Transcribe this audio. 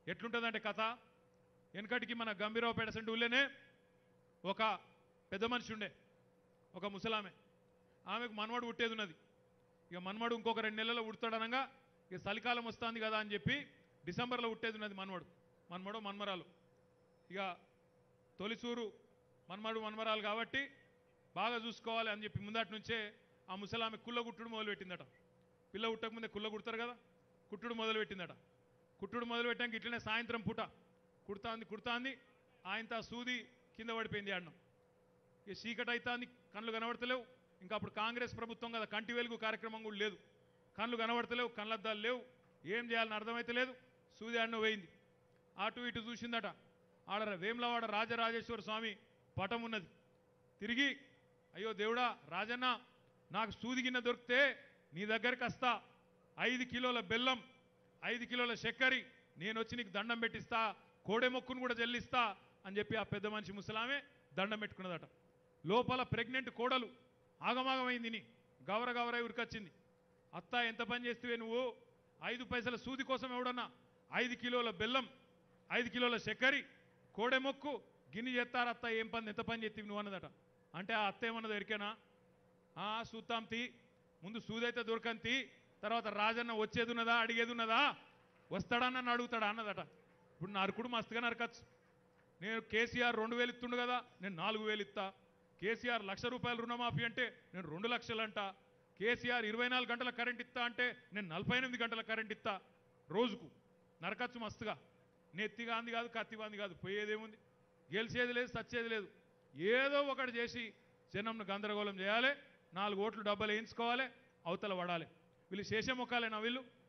ఎట్లుంటుందంటే కథ వెనకటికి మన గంభీరావుపేట సెంటు ఊళ్ళోనే ఒక పెద్ద మనిషి ఉండే ఒక ముసలామె ఆమెకు మనవడు పుట్టేది ఉన్నది ఇక మనవడు ఇంకొక రెండు నెలల్లో పుడతాడనగా ఇక చలికాలం వస్తుంది కదా అని చెప్పి డిసెంబర్లో పుట్టేది ఉన్నది మనవడు మనవడు మన్మరాలు ఇక తొలిసూరు మన్మడు మన్మరాలు కాబట్టి బాగా చూసుకోవాలి అని చెప్పి ముందటి నుంచే ఆ ముసలామె కుల్ల కుట్టుడు మొదలుపెట్టిందట పిల్ల పుట్టకముందే కుల్ల కుడతారు కదా కుట్టుడు మొదలుపెట్టిందట కుట్టుడు మొదలుపెట్టాక ఇట్లనే సాయంత్రం పూట కుడతాంది కుడతాంది ఆయనతో ఆ సూది కింద పడిపోయింది ఆడడం ఇక చీకటి అవుతాంది కళ్ళు కనబడతలేవు ఇంకా అప్పుడు కాంగ్రెస్ ప్రభుత్వం కదా కంటి వెలుగు కార్యక్రమం కూడా లేదు కళ్ళు కనబడతలేవు కళ్ళద్దాలు లేవు ఏం చేయాలని అర్థమైతే లేదు సూది ఆడన పోయింది అటు ఇటు చూసిందట ఆడ వేములవాడ రాజరాజేశ్వర స్వామి పటం ఉన్నది తిరిగి అయ్యో దేవుడా రాజన్న నాకు సూది గిన్నె దొరికితే నీ దగ్గరికి వస్తా ఐదు కిలోల బెల్లం ఐదు కిలోల చక్కెర నేను వచ్చి నీకు దండం పెట్టిస్తా కోడె మొక్కును కూడా చెల్లిస్తా అని చెప్పి ఆ పెద్ద మనిషి ముసలామే దండం పెట్టుకున్నదట లోపల ప్రెగ్నెంట్ కోడలు ఆగమాగమైంది నీ గౌర గౌర ఉరికొచ్చింది అత్త ఎంత పని చేస్తే నువ్వు ఐదు పైసల సూది కోసం ఎవడన్నా ఐదు కిలోల బెల్లం ఐదు కిలోల చక్కెర కోడె మొక్కు గిన్నె చేస్తారు అత్త ఏం పని ఎంత పని చేస్తావు నువ్వు అన్నదట అంటే ఆ అత్త ఏమన్నది ఎరికేనా ఆ సూతాం తీ ముందు సూదైతే దొరకంతి తర్వాత రాజన్న వచ్చేది ఉన్నదా అడిగేది ఉన్నదా వస్తాడా నన్ను అడుగుతాడా అన్నదట ఇప్పుడు నరుకుడు మస్తుగా నరకచ్చు నేను కేసీఆర్ రెండు వేలు ఇస్తుండు కదా నేను నాలుగు వేలు ఇస్తా కేసీఆర్ లక్ష రూపాయలు రుణమాఫీ అంటే నేను రెండు లక్షలు అంట కేసీఆర్ ఇరవై నాలుగు గంటల కరెంట్ ఇస్తా అంటే నేను నలభై ఎనిమిది గంటల కరెంట్ ఇస్తా రోజుకు నరకచ్చు మస్తుగా నెత్తిగాంది కాదు కత్తిగాంది కాదు పోయేదేముంది గెలిచేది లేదు సచ్చేది లేదు ఏదో ఒకటి చేసి జనంను గందరగోళం చేయాలి నాలుగు ఓట్లు డబ్బలు వేయించుకోవాలి అవతల పడాలి వీళ్ళు శేషముఖాలేనా వీళ్ళు